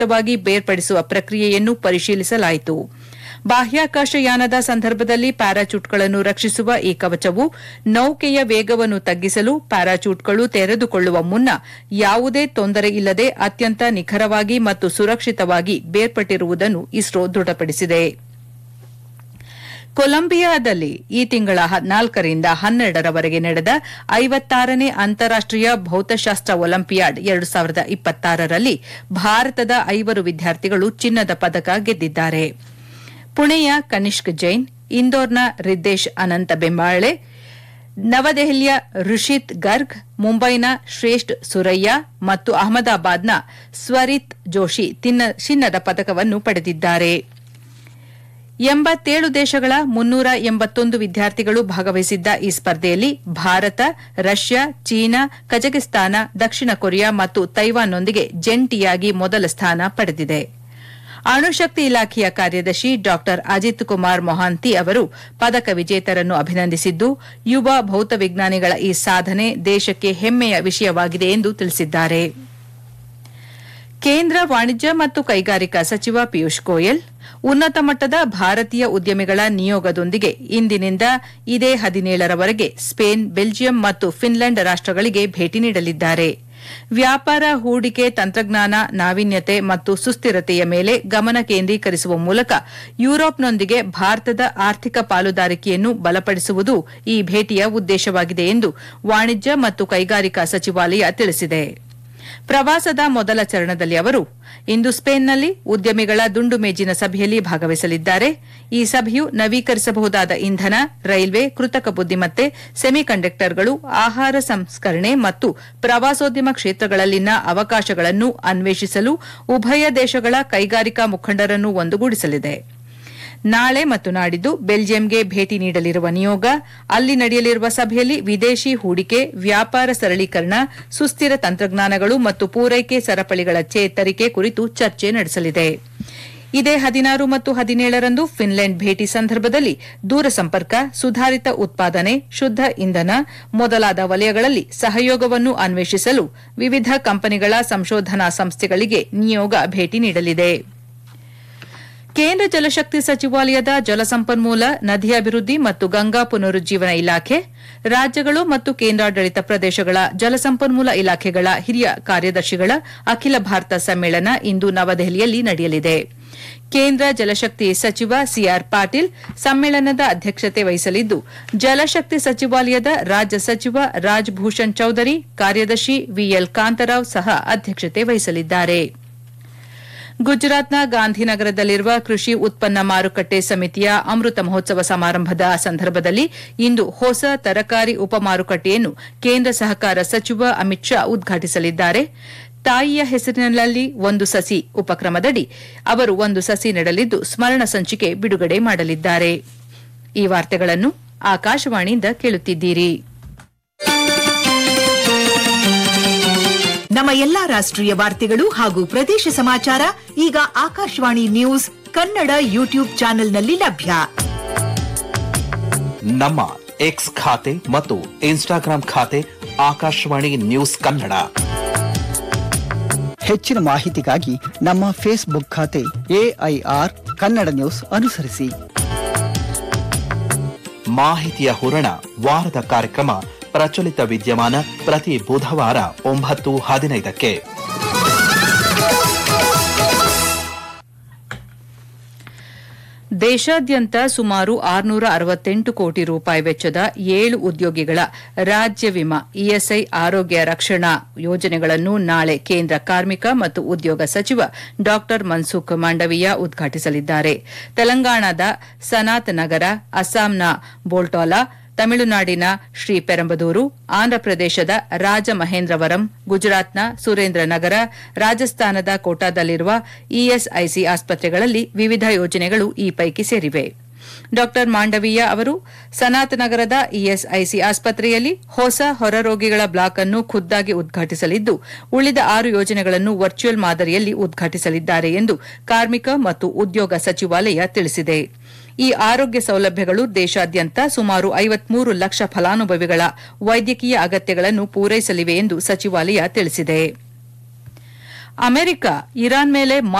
ಸೂಕ್ತವಾಗಿ ಬೇರ್ಪಡಿಸುವ ಪ್ರಕ್ರಿಯೆಯನ್ನು ಪರಿಶೀಲಿಸಲಾಯಿತು ಬಾಹ್ಯಾಕಾಶಯಾನದ ಸಂದರ್ಭದಲ್ಲಿ ಪ್ಯಾರಾಚೂಟ್ಗಳನ್ನು ರಕ್ಷಿಸುವ ಈ ಕವಚವು ನೌಕೆಯ ವೇಗವನ್ನು ತಗ್ಗಿಸಲು ಪ್ಯಾರಾಚೂಟ್ಗಳು ತೆರೆದುಕೊಳ್ಳುವ ಮುನ್ನ ಯಾವುದೇ ತೊಂದರೆ ಇಲ್ಲದೆ ಅತ್ಯಂತ ನಿಖರವಾಗಿ ಮತ್ತು ಸುರಕ್ಷಿತವಾಗಿ ಬೇರ್ಪಟ್ಟಿರುವುದನ್ನು ಇಸ್ರೋ ದೃಢಪಡಿಸಿದೆ ಕೊಲಂಬಿಯಾದಲ್ಲಿ ಈ ತಿಂಗಳ ಹದಿನಾಲ್ಕರಿಂದ ಹನ್ನೆರಡರವರೆಗೆ ನಡೆದ ಐವತ್ತಾರನೇ ಅಂತಾರಾಷ್ಟೀಯ ಭೌತಶಾಸ್ತ್ರ ಒಲಿಂಪಿಯಾಡ್ ಎರಡು ಸಾವಿರದ ಇಪ್ಪತ್ತಾರರಲ್ಲಿ ಭಾರತದ ಐವರು ವಿದ್ಯಾರ್ಥಿಗಳು ಚಿನ್ನದ ಪದಕ ಗೆದ್ದಿದ್ದಾರೆ ಪುಣೆಯ ಕನಿಷ್ಕ್ ಜೈನ್ ಇಂದೋರ್ನ ರಿದ್ದೇಶ್ ಅನಂತ ಬೆಂಬಾಳೆ ನವದೆಹಲಿಯ ಋಷಿತ್ ಗರ್ಗ್ ಮುಂಬೈನ ಶ್ರೇಷ್ಠ ಸುರಯ್ಯ ಮತ್ತು ಅಹಮದಾಬಾದ್ನ ಸ್ವರಿತ್ ಜೋಶಿ ಚಿನ್ನದ ಪದಕವನ್ನು ಪಡೆದಿದ್ದಾರೆ ಎಂಬತ್ತೇಳು ದೇಶಗಳ ಮುನ್ನೂರ ಎಂಬತ್ತೊಂದು ವಿದ್ಯಾರ್ಥಿಗಳು ಭಾಗವಹಿಸಿದ್ದ ಈ ಸ್ಪರ್ಧೆಯಲ್ಲಿ ಭಾರತ ರಷ್ಯಾ ಚೀನಾ ಕಜಕಿಸ್ತಾನ ದಕ್ಷಿಣ ಕೊರಿಯಾ ಮತ್ತು ತೈವಾನ್ನೊಂದಿಗೆ ಜಂಟಿಯಾಗಿ ಮೊದಲ ಸ್ಥಾನ ಪಡೆದಿದೆ ಅಣುಶಕ್ತಿ ಇಲಾಖೆಯ ಕಾರ್ಯದರ್ಶಿ ಡಾ ಅಜಿತ್ ಕುಮಾರ್ ಮೊಹಾಂತಿ ಅವರು ಪದಕ ವಿಜೇತರನ್ನು ಅಭಿನಂದಿಸಿದ್ದು ಯುವ ಭೌತವಿಜ್ಞಾನಿಗಳ ಈ ಸಾಧನೆ ದೇಶಕ್ಕೆ ಹೆಮ್ಮೆಯ ವಿಷಯವಾಗಿದೆ ಎಂದು ತಿಳಿಸಿದ್ದಾರೆ ಕೇಂದ್ರ ವಾಣಿಜ್ಯ ಮತ್ತು ಕೈಗಾರಿಕಾ ಸಚಿವ ಪಿಯೂಷ್ ಗೋಯಲ್ ಉನ್ನತ ಮಟ್ಟದ ಭಾರತೀಯ ಉದ್ಯಮಿಗಳ ನಿಯೋಗದೊಂದಿಗೆ ಇಂದಿನಿಂದ ಇದೇ ಹದಿನೇಳರವರೆಗೆ ಸ್ಪೇನ್ ಬೆಲ್ಜಿಯಂ ಮತ್ತು ಫಿನ್ಲೆಂಡ್ ರಾಷ್ಟಗಳಿಗೆ ಭೇಟಿ ನೀಡಲಿದ್ದಾರೆ ವ್ಯಾಪಾರ ಹೂಡಿಕೆ ತಂತ್ರಜ್ಞಾನ ನಾವೀನ್ಯತೆ ಮತ್ತು ಸುಸ್ಥಿರತೆಯ ಮೇಲೆ ಗಮನ ಕೇಂದ್ರೀಕರಿಸುವ ಮೂಲಕ ಯುರೋಪ್ನೊಂದಿಗೆ ಭಾರತದ ಆರ್ಥಿಕ ಪಾಲುದಾರಿಕೆಯನ್ನು ಬಲಪಡಿಸುವುದು ಈ ಭೇಟಿಯ ಉದ್ದೇಶವಾಗಿದೆ ಎಂದು ವಾಣಿಜ್ಯ ಮತ್ತು ಕೈಗಾರಿಕಾ ಸಚಿವಾಲಯ ತಿಳಿಸಿದೆ ಪ್ರವಾಸದ ಮೊದಲ ಚರಣದಲ್ಲಿ ಅವರು ಇಂದು ಸ್ಪೇನ್ನಲ್ಲಿ ಉದ್ಯಮಿಗಳ ದುಂಡು ಮೇಜಿನ ಸಭೆಯಲ್ಲಿ ಭಾಗವಹಿಸಲಿದ್ದಾರೆ ಈ ಸಭೆಯು ನವೀಕರಿಸಬಹುದಾದ ಇಂಧನ ರೈಲ್ವೆ ಕೃತಕ ಬುದ್ದಿಮತ್ತೆ ಸೆಮಿಕಂಡಕ್ಟರ್ಗಳು ಆಹಾರ ಸಂಸ್ಕರಣೆ ಮತ್ತು ಪ್ರವಾಸೋದ್ಯಮ ಕ್ಷೇತ್ರಗಳಲ್ಲಿನ ಅವಕಾಶಗಳನ್ನು ಅನ್ವೇಷಿಸಲು ಉಭಯ ದೇಶಗಳ ಕೈಗಾರಿಕಾ ಮುಖಂಡರನ್ನು ಒಂದುಗೂಡಿಸಲಿದೆ ನಾಳೆ ಮತ್ತು ನಾಡಿದ್ದು ಬೆಲ್ಜಿಯಂಗೆ ಭೇಟಿ ನೀಡಲಿರುವ ನಿಯೋಗ ಅಲ್ಲಿ ನಡೆಯಲಿರುವ ಸಭೆಯಲ್ಲಿ ವಿದೇಶಿ ಹೂಡಿಕೆ ವ್ಯಾಪಾರ ಸರಳೀಕರಣ ಸುಸ್ಥಿರ ತಂತ್ರಜ್ಞಾನಗಳು ಮತ್ತು ಪೂರೈಕೆ ಸರಪಳಿಗಳ ಚೇತರಿಕೆ ಕುರಿತು ಚರ್ಚೆ ನಡೆಸಲಿದೆ ಇದೇ ಹದಿನಾರು ಮತ್ತು ಹದಿನೇಳರಂದು ಫಿನ್ಲೆಂಡ್ ಭೇಟಿ ಸಂದರ್ಭದಲ್ಲಿ ದೂರಸಂಪರ್ಕ ಸುಧಾರಿತ ಉತ್ಪಾದನೆ ಶುದ್ದ ಇಂಧನ ಮೊದಲಾದ ವಲಯಗಳಲ್ಲಿ ಸಹಯೋಗವನ್ನು ಅನ್ವೇಷಿಸಲು ವಿವಿಧ ಕಂಪನಿಗಳ ಸಂಶೋಧನಾ ಸಂಸ್ಥೆಗಳಿಗೆ ನಿಯೋಗ ಭೇಟಿ ನೀಡಲಿದೆ ಕೇಂದ್ರ ಜಲಶಕ್ತಿ ಸಚಿವಾಲಯದ ಜಲಸಂಪನ್ಮೂಲ ನದಿ ಅಭಿವೃದ್ಧಿ ಮತ್ತು ಗಂಗಾ ಪುನರುಜ್ಜೀವನ ಇಲಾಖೆ ರಾಜ್ಯಗಳು ಮತ್ತು ಕೇಂದ್ರಾಡಳಿತ ಪ್ರದೇಶಗಳ ಜಲಸಂಪನ್ಮೂಲ ಇಲಾಖೆಗಳ ಹಿರಿಯ ಕಾರ್ಯದರ್ಶಿಗಳ ಅಖಿಲ ಭಾರತ ಸಮ್ಮೇಳನ ಇಂದು ನವದೆಹಲಿಯಲ್ಲಿ ನಡೆಯಲಿದೆ ಕೇಂದ್ರ ಜಲಶಕ್ತಿ ಸಚಿವ ಸಿಆರ್ ಪಾಟೀಲ್ ಸಮ್ಮೇಳನದ ಅಧ್ಯಕ್ಷತೆ ವಹಿಸಲಿದ್ದು ಜಲಶಕ್ತಿ ಸಚಿವಾಲಯದ ರಾಜ್ಯ ಸಚಿವ ರಾಜ್ಭೂಷಣ್ ಚೌಧರಿ ಕಾರ್ಯದರ್ಶಿ ವಿಎಲ್ ಕಾಂತರಾವ್ ಸಹ ಅಧ್ಯಕ್ಷತೆ ವಹಿಸಲಿದ್ದಾರೆ ಗುಜರಾತ್ನ ಗಾಂಧಿನಗರದಲ್ಲಿರುವ ಕೃಷಿ ಉತ್ಪನ್ನ ಮಾರುಕಟ್ಟೆ ಸಮಿತಿಯ ಅಮೃತ ಮಹೋತ್ಸವ ಸಮಾರಂಭದ ಸಂದರ್ಭದಲ್ಲಿ ಇಂದು ಹೊಸ ತರಕಾರಿ ಉಪ ಮಾರುಕಟ್ಟೆಯನ್ನು ಕೇಂದ್ರ ಸಹಕಾರ ಸಚಿವ ಅಮಿತ್ ಶಾ ಉದ್ಘಾಟಿಸಲಿದ್ದಾರೆ ತಾಯಿಯ ಹೆಸರಿನಲ್ಲಿ ಒಂದು ಸಸಿ ಉಪಕ್ರಮದಡಿ ಅವರು ಒಂದು ಸಸಿ ನೆಡಲಿದ್ದು ಸ್ಮರಣ ಸಂಚಿಕೆ ಬಿಡುಗಡೆ ಮಾಡಲಿದ್ದಾರೆ ಈ ವಾರ್ತೆಗಳನ್ನು ಆಕಾಶವಾಣಿಯಿಂದ ಕೇಳುತ್ತಿದ್ದೀರಿ ನಮ್ಮ ಎಲ್ಲಾ ರಾಷ್ಟ್ರೀಯ ವಾರ್ತೆಗಳು ಹಾಗೂ ಪ್ರದೇಶ ಸಮಾಚಾರ ಈಗ ಆಕಾಶವಾಣಿ ನ್ಯೂಸ್ ಕನ್ನಡ ಯೂಟ್ಯೂಬ್ ಚಾನೆಲ್ನಲ್ಲಿ ಲಭ್ಯ ನಮ್ಮ ಎಕ್ಸ್ ಖಾತೆ ಮತ್ತು ಇನ್ಸ್ಟಾಗ್ರಾಂ ಖಾತೆ ಆಕಾಶವಾಣಿ ನ್ಯೂಸ್ ಕನ್ನಡ ಹೆಚ್ಚಿನ ಮಾಹಿತಿಗಾಗಿ ನಮ್ಮ ಫೇಸ್ಬುಕ್ ಖಾತೆ ಎಐಆರ್ ಕನ್ನಡ ನ್ಯೂಸ್ ಅನುಸರಿಸಿ ಮಾಹಿತಿಯ ಹೂರಣ ವಾರದ ಕಾರ್ಯಕ್ರಮ ಪ್ರಚಲಿತ ವಿದ್ಯಮಾನ ಪ್ರತಿ ಬುಧವಾರ ಒಂಬತ್ತು ಹದಿನೈದಕ್ಕೆ ದೇಶಾದ್ಯಂತ ಸುಮಾರು ಆರುನೂರ ಅರವತ್ತೆಂಟು ಕೋಟಿ ರೂಪಾಯಿ ವೆಚ್ಚದ ಏಳು ಉದ್ಯೋಗಿಗಳ ರಾಜ್ಯ ವಿಮಾ ಇಎಸ್ಐ ಆರೋಗ್ಯ ರಕ್ಷಣಾ ಯೋಜನೆಗಳನ್ನು ನಾಳೆ ಕೇಂದ್ರ ಕಾರ್ಮಿಕ ಮತ್ತು ಉದ್ಯೋಗ ಸಚಿವ ಡಾ ಮನ್ಸುಖ್ ಮಾಂಡವೀಯ ಉದ್ಘಾಟಿಸಲಿದ್ದಾರೆ ತೆಲಂಗಾಣದ ಸನಾತ್ ನಗರ ಅಸ್ಸಾಂನ ಬೋಲ್ಟಾಲಾ ತಮಿಳುನಾಡಿನ ಶ್ರೀ ಪೆರಂಬದೂರು ಆಂಧ್ರಪ್ರದೇಶದ ರಾಜಮಹೇಂದ್ರವರಂ ಗುಜರಾತ್ನ ಸುರೇಂದ್ರನಗರ ರಾಜಸ್ಥಾನದ ಕೋಟಾದಲ್ಲಿರುವ ಇಎಸ್ಐಸಿ ಆಸ್ಪತ್ರೆಗಳಲ್ಲಿ ವಿವಿಧ ಯೋಜನೆಗಳು ಈ ಪೈಕಿ ಸೇರಿವೆ ಡಾ ಮಾಂಡವೀಯ ಅವರು ಸನಾತ್ ನಗರದ ಇಎಸ್ಐಸಿ ಆಸ್ಪತ್ರೆಯಲ್ಲಿ ಹೊಸ ಹೊರರೋಗಿಗಳ ಬ್ಲಾಕ್ ಅನ್ನು ಖುದ್ದಾಗಿ ಉದ್ಘಾಟಿಸಲಿದ್ದು ಉಳಿದ ಆರು ಯೋಜನೆಗಳನ್ನು ವರ್ಚುವಲ್ ಮಾದರಿಯಲ್ಲಿ ಉದ್ಘಾಟಿಸಲಿದ್ದಾರೆ ಎಂದು ಕಾರ್ಮಿಕ ಮತ್ತು ಉದ್ಯೋಗ ಸಚಿವಾಲಯ ತಿಳಿಸಿದೆ ಈ ಆರೋಗ್ಯ ಸೌಲಭ್ಯಗಳು ದೇಶಾದ್ಯಂತ ಸುಮಾರು ಐವತ್ಮೂರು ಲಕ್ಷ ಫಲಾನುಭವಿಗಳ ವೈದ್ಯಕೀಯ ಅಗತ್ಯಗಳನ್ನು ಪೂರೈಸಲಿವೆ ಎಂದು ಸಚಿವಾಲಯ ತಿಳಿಸಿದೆ ಅಮೆರಿಕ ಇರಾನ್ ಮೇಲೆ